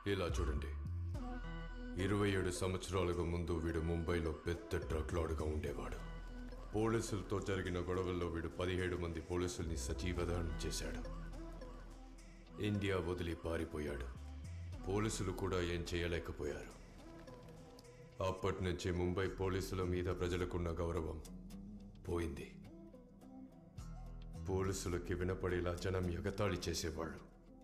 ఇలా చూడండి ఇరవై ఏడు సంవత్సరాలకు ముందు వీడు ముంబైలో పెద్ద డ్రగ్ లార్డ్గా ఉండేవాడు పోలీసులతో జరిగిన గొడవల్లో వీడు పదిహేడు మంది పోలీసుల్ని సజీవదహనం చేశాడు ఇండియా వదిలి పారిపోయాడు పోలీసులు కూడా ఏం చేయలేకపోయారు అప్పటి నుంచి ముంబై పోలీసుల మీద ప్రజలకున్న గౌరవం పోయింది పోలీసులకి వినపడేలా జనం ఎగతాళి చేసేవాళ్ళు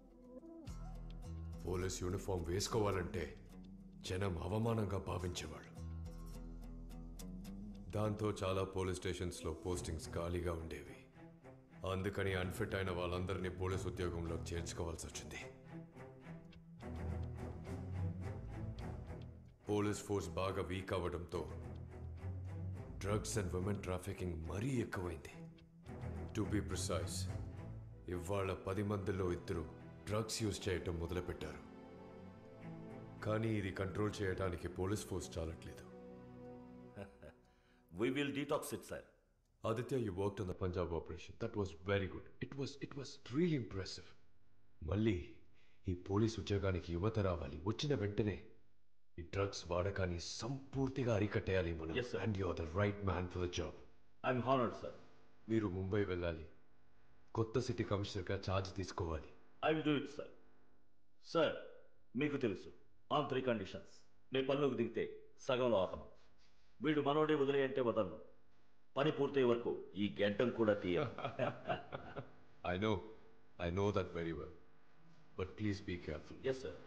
పోలీస్ యూనిఫామ్ వేసుకోవాలంటే జనం అవమానంగా భావించేవాళ్ళు దాంతో చాలా పోలీస్ స్టేషన్స్లో పోస్టింగ్స్ ఖాళీగా ఉండేవి అందుకని అన్ఫిట్ అయిన వాళ్ళందరినీ పోలీస్ ఉద్యోగంలో చేర్చుకోవాల్సి వచ్చింది పోలీస్ ఫోర్స్ బాగా వీక్ అవ్వడంతో డ్రగ్స్ అండ్ ఉమెన్ ట్రాఫికింగ్ మరీ ఎక్కువైంది టు బి ప్రిసైజ్ ఇవాళ పది మందిలో ఇద్దరు డ్రగ్స్ యూజ్ చేయటం మొదలుపెట్టారు కానీ ఇది కంట్రోల్ చేయడానికి పోలీస్ ఫోర్స్ చాలట్లేదు we will detox it sir Aditya, you worked on the Punjab operation. That was very good. It was it was really impressive. మళ్ళీ ఈ పోలీస్ ఉద్యోగానికి యువత రావాలి వచ్చిన వెంటనే ఈ డ్రగ్స్ వాడకాన్ని సంపూర్తిగా అరికట్టేయాలి మనం Yes, sir. And your the right man for the job I'm honoured sir మీరు ముంబై వెళ్ళాలి కొత్త సిటీ కమిషనర్గా ఛార్జ్ తీసుకోవాలి I will do it sir sir మీకు తెలుసు ఆన్ త్రీ కండిషన్స్ నేను పనిలోకి దిగితే సగంలో ఆపను వీడు మనోడే వదిలే అంటే వదలను పని పూర్తయ్యే వరకు ఈ గంటం కూడా తీయ I know I know that very well but please be careful yes sir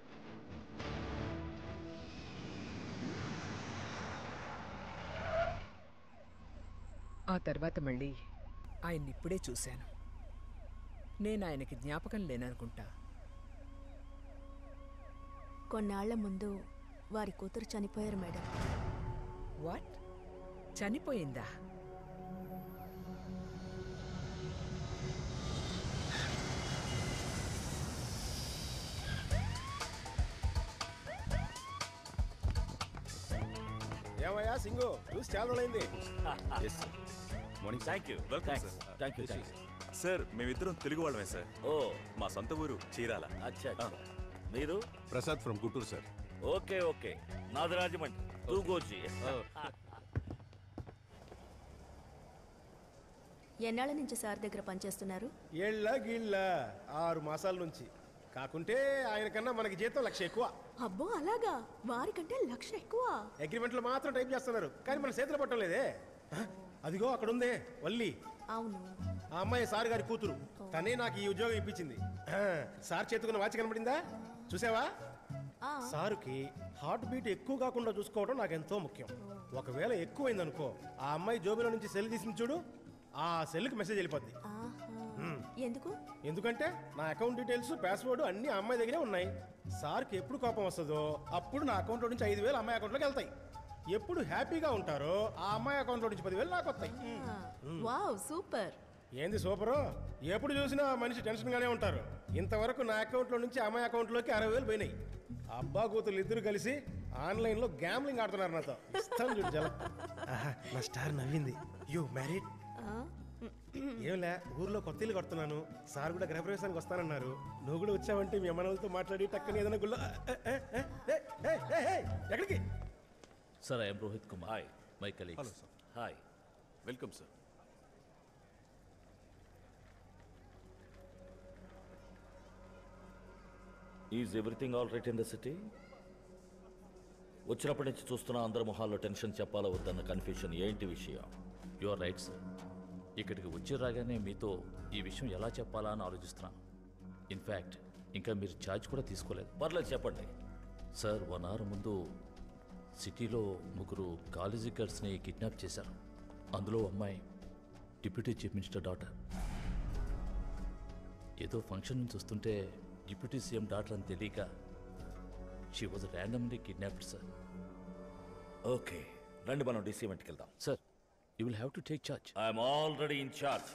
ఆ తర్వాత మళ్ళీ ఆయన్ని ఇప్పుడే చూశాను నేను ఆయనకి జ్ఞాపకం లేననుకుంటా కొన్నాళ్ల ముందు వారి కూతురు చనిపోయారు మేడం వాట్ చనిపోయిందా ఏమయ్యా సింగు చూసి చాలా రోజులైంది morning thank you welcome thanks thank you thank you sir మేమిద్దరం తెలుగు వాళ్ళమే సార్ ఓ మా సొంత ఊరు చీరాల అచ్చా అచ్చా. మీరు Prasad from Guntur sir okay okay నాది రాజమండ్రి తూగోజీ ఎన్నాళ్ళ నుంచి సార్ దగ్గర పనిచేస్తున్నారు ఏళ్ళ గిళ్ళ ఆరు మాసాల నుంచి కాకుంటే ఆయన కన్నా మనకి జీతం లక్ష ఎక్కువ అబ్బో అలాగా వారికంటే లక్ష ఎక్కువ అగ్రిమెంట్లో మాత్రం టైప్ చేస్తున్నారు కానీ మన చేతిలో పట్టం లేదే హ? అదిగో అక్కడ ఉందే వల్లి అవును ఆ అమ్మాయి సార్ గారి కూతురు తనే నాకు ఈ ఉద్యోగం ఇప్పించింది హ, సార్ చేతుకున్న వాచ్ కనబడిందా చూసావా ఆ, సారుకి హార్ట్ బీట్ ఎక్కువ కాకుండా చూసుకోవడం నాకు ఎంతో ముఖ్యం ఒకవేళ ఎక్కువైంది అనుకో ఆ అమ్మాయి జోబిలో నుంచి సెల్ తీసింది చూడు ఆ సెల్కి మెసేజ్ వెళ్ళిపోద్ది ఆహా. ఎందుకు ఎందుకంటే నా అకౌంట్ డీటెయిల్స్ పాస్వర్డ్ అన్ని ఆ అమ్మాయి దగ్గరే ఉన్నాయి సార్కి ఎప్పుడు కోపం వస్తుందో అప్పుడు నా అకౌంట్లో నుంచి ఐదు వేలు అమ్మాయి అకౌంట్లోకి వెళ్తాయి ఎప్పుడు హ్యాపీగా ఉంటారో ఆ అమ్మాయి అకౌంట్లో నుంచి పదివేలు నాకు వస్తాయి ఆ, వావ్ సూపర్ ఏంది సూపరు ఎప్పుడు చూసినా మనిషి టెన్షన్గానే ఉంటారు ఇంతవరకు నా అకౌంట్లో నుంచి అమ్మాయి అకౌంట్లోకి అరవై వేలు పోయినాయి అబ్బా కూతురు ఇద్దరు కలిసి ఆన్లైన్లో గ్యాంబ్లింగ్ ఆడుతున్నారు నాతో ఇస్తాను చూడు జల ఆహా, నా స్టార్ నవ్వింది యూ మ్యారీడ్ ఆ, ఏంలే ఊర్లో కొత్త ఇల్లు కడుతున్నాను సార్ కూడా గృహప్రవేశానికి వస్తానన్నారు నువ్వు కూడా వచ్చావంటే మీ అమ్మలతో మాట్లాడి టక్కని ఏదైనా గుళ్ళ ఏ, ఏ, ఏ, ఏ, ఏ, ఏ, ఏ, ఎక్కడికి sir I'm Rohit Kumar hi my colleague hello sir hi welcome sir is everything all right in the city వచ్చినప్పటి నుంచి చూస్తున్న అందరి మొహాల్లో టెన్షన్ చెప్పాలో వద్దన్న కన్ఫ్యూషన్ ఏంటి విషయం యు ఆర్ రైట్ సార్ ఇక్కడికి వచ్చి రాగానే మీతో ఈ విషయం ఎలా చెప్పాలా అని ఆలోచిస్తున్నాను ఇన్ఫ్యాక్ట్ ఇంకా మీరు ఛార్జ్ కూడా తీసుకోలేదు పర్లేదు చెప్పండి సార్ వన్ అవర్ ముందు సిటీలో ముగ్గురు కాలేజీ గర్ల్స్ని కిడ్నాప్ చేశారు అందులో అమ్మాయి డిప్యూటీ చీఫ్ మినిస్టర్ డాటర్ ఏదో ఫంక్షన్ నుంచి వస్తుంటే డిప్యూటీ సీఎం డాటర్ అని తెలియక she was randomly kidnapped sir okay రండి మనం డీసీ వెంటకి వెళ్దాం sir you will have to take charge I'm already in charge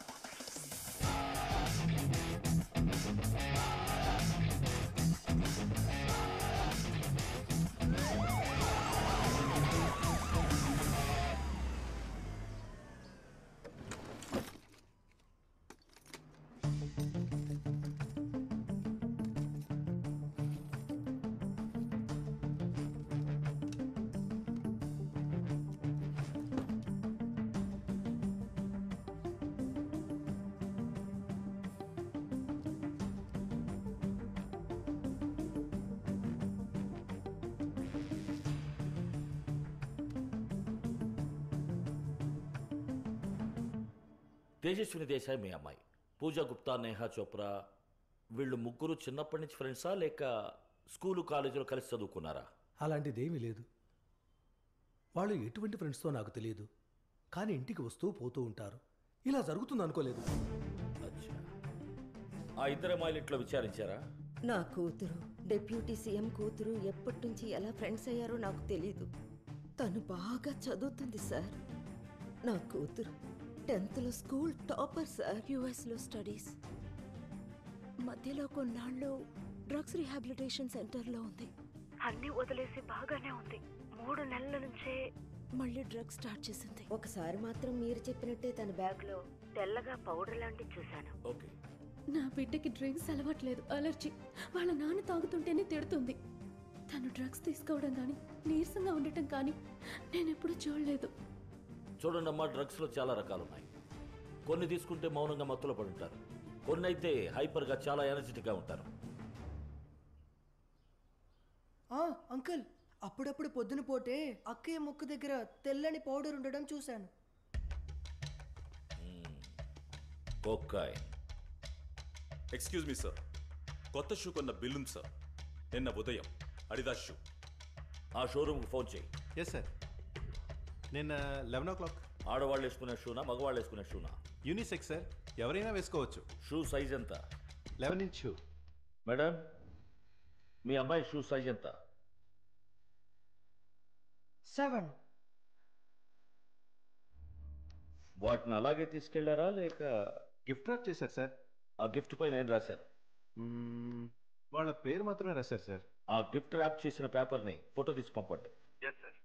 Tejaswini Desai మీ అమ్మాయి పూజా గుప్తా నేహా చోప్రా వీళ్ళు ముగ్గురు చిన్నప్పటి నుంచి ఫ్రెండ్సా లేక స్కూలు కాలేజీలో కలిసి చదువుకున్నారా అలాంటిదేమీ లేదు వాళ్ళు ఎటువంటి ఫ్రెండ్స్తో నాకు తెలియదు కానీ ఇంటికి వస్తూ పోతూ ఉంటారు ఇలా జరుగుతుంది అనుకోలేదు అచ్చా ఆ ఇద్దరు అమ్మాయిలు ఇంట్లో విచారించారా నా కూతురు డిప్యూటీ సీఎం కూతురు ఎప్పటి నుంచి ఎలా ఫ్రెండ్స్ అయ్యారో నాకు తెలీదు తను బాగా చదువుతుంది సార్ నా కూతురు టెన్త్లో స్కూల్ టాపర్ సార్ యుఎస్లో స్టడీస్ మధ్యలో కొన్నాళ్ళు డ్రగ్స్ రీహాబిలిటేషన్ సెంటర్లో ఉంది అన్ని వదిలేసి బాగానే ఉంది మూడు నెలల నుంచే మళ్ళీ డ్రగ్స్ స్టార్ట్ చేసింది ఒకసారి మాత్రం మీరు చెప్పినట్టే తన బ్యాగ్లో తెల్లగా పౌడర్ లాంటిది చూశాను ఓకే నా బిడ్డకి డ్రింక్స్ అలవాట్లేదు అలర్జీ వాళ్ళ నాన్న తాగుతుంటేనే తిడుతుంది తను డ్రగ్స్ తీసుకోవడం కానీ నీరసంగా ఉండటం కానీ నేను ఎప్పుడూ చూడలేదు చూడండి అమ్మా డ్రగ్స్లో చాలా రకాలు ఉన్నాయి కొన్ని తీసుకుంటే మౌనంగా మత్తులో పడి ఉంటారు కొన్ని అయితే హైపర్గా చాలా ఎనర్జెటిక్గా ఉంటారు అంకుల్ అప్పుడప్పుడు పొద్దున పోటే అక్కయ్య ముక్కు దగ్గర తెల్లని పౌడర్ ఉండడం చూశాను కోకాయ్ ఎక్స్క్యూజ్ మీ సార్ కొత్త షూ కొన్న బిల్లుంది సార్ నిన్న ఉదయం అడిదాస్ షూ ఆ షోరూమ్కి ఫోన్ చేయి ఎస్ సార్ నిన్న లెవెన్ ఓ క్లాక్ ఆడవాళ్ళు వేసుకునే షూనా మగవాళ్ళు వేసుకునే షూనా యూనిసెక్ సార్ ఎవరైనా వేసుకోవచ్చు షూ సైజ్ ఎంత లెవెన్ ఇంచ్ షూ మేడం మీ అమ్మాయి షూ సైజ్ ఎంత సెవెన్ వాటిని అలాగే తీసుకెళ్లారా లేక గిఫ్ట్ ర్యాప్ చేశారు సార్ ఆ గిఫ్ట్ పైన ఏం రాశారు మ్మ్, వాళ్ళ పేరు మాత్రమే రాశారు సార్ ఆ గిఫ్ట్ ర్యాప్ చేసిన పేపర్ని ఫోటో తీసి పంపండి ఎస్ సార్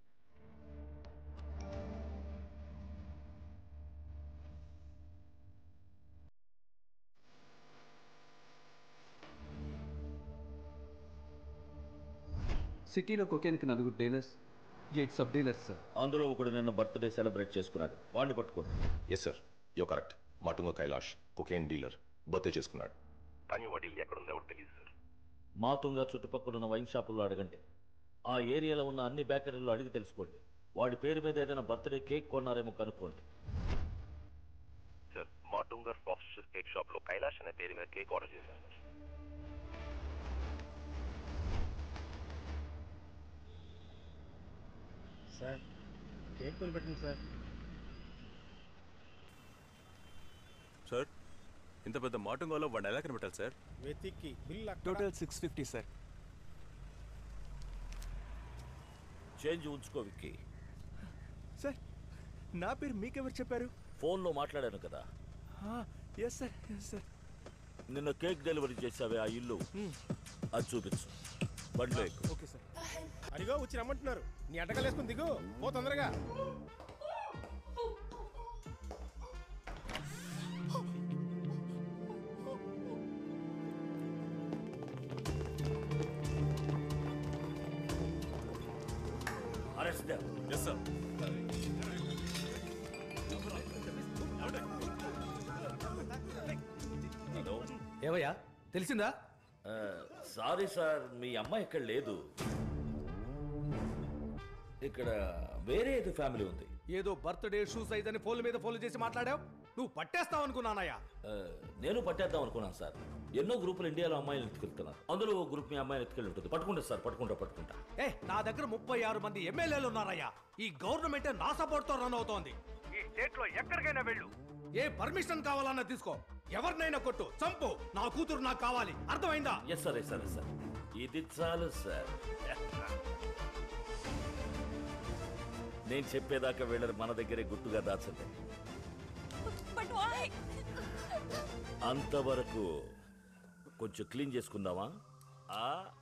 సిటీలో కొకేన్కి నలుగురు dealers eight sub dealers sir అందులో ఒకడు నిన్న బర్త్డే సెలబ్రేట్ చేసుకున్నాడు వాడిని పట్టుకోండి yes sir yo correct Matunga Kailash cocaine dealer birthday చేసుకున్నాడు కానీ వాడి ఇల్లు ఎక్కడ ఉందో ఎవరికి తెలియదు సార్ మాతుంగా చుట్టుపక్కల ఉన్న వైన్ షాపుల్లో అడగండి ఆ ఏరియాలో ఉన్న అన్ని బేకరీల్లో అడిగి తెలుసుకోండి వాడి పేరు మీద ఏదైనా బర్త్డే కేక్ కొన్నారేమో కనుక్కోండి సార్ మాటుంగర్ ప్రాసెస్ కేక్ షాప్ లో కైలాష్ అనే పేరు మీద కేక్ ఆర్డర్ చేశాను సార్ సార్ కేక్ కొని పెట్టండి సార్ సార్ ఇంత పెద్ద మాటుంగోలో వాడిని ఎలా కనిపెట్టాలి సార్ వెతికి bill total six fifty sir change ఉంచుకో విక్కీ సార్ నా పేరు మీకెవరు చెప్పారు ఫోన్లో మాట్లాడాను కదా ఎస్ సార్ ఎస్ సార్ నిన్న కేక్ డెలివరీ చేసావే ఆ ఇల్లు అది చూపించు బండిలో ఎక్కు ఓకే సార్ అడిగో వచ్చి రమ్మంటున్నారు నీ అడ్డకాలు వేసుకుని దిగు పో తొందరగా అరెస్ట్ ఎస్ సార్ హలో ఏవయ్యా తెలిసిందా సారీ సార్ మీ అమ్మాయి ఇక్కడ లేదు ఇక్కడ వేరే ఏదో ఫ్యామిలీ ఉంది ఏదో బర్త్డే షూ సైజ్ అని ఫోన్ల మీద ఫోన్లు చేసి మాట్లాడావు నువ్వు పట్టేస్తావు అనుకున్నానయ్యా ఆ, నేను పట్టేద్దాం అనుకున్నాను సార్ ఎన్నో గ్రూపులు ఇండియాలో అమ్మాయిలు ఎత్తుకెళ్తున్నారు అందులో ఓ గ్రూప్ మీ అమ్మాయిని ఎత్తుకెళ్ళి ఉంటుంది పట్టుకుంటా సార్ పట్టుకుంటా పట్టుకుంటా ఏ నా దగ్గర ముప్పై ఆరు మంది ఎమ్మెల్యేలు ఉన్నారయ్యా ఈ గవర్నమెంట్ నా సపోర్ట్ తో రన్ అవుతోంది ఈ స్టేట్ లో ఎక్కడికైనా వెళ్ళు ఏ పర్మిషన్ కావాలన్నా తీసుకో ఎవరినైనా కొట్టు చంపు నా కూతురు నాకు కావాలి అర్థమైందా yes sir yes sir yes sir ఇది చాలు సార్ నేను చెప్పేదాకా వీళ్ళని మన దగ్గరే గుట్టుగా దాచండి అంతవరకు కొంచెం క్లీన్ చేసుకుందామా ఆ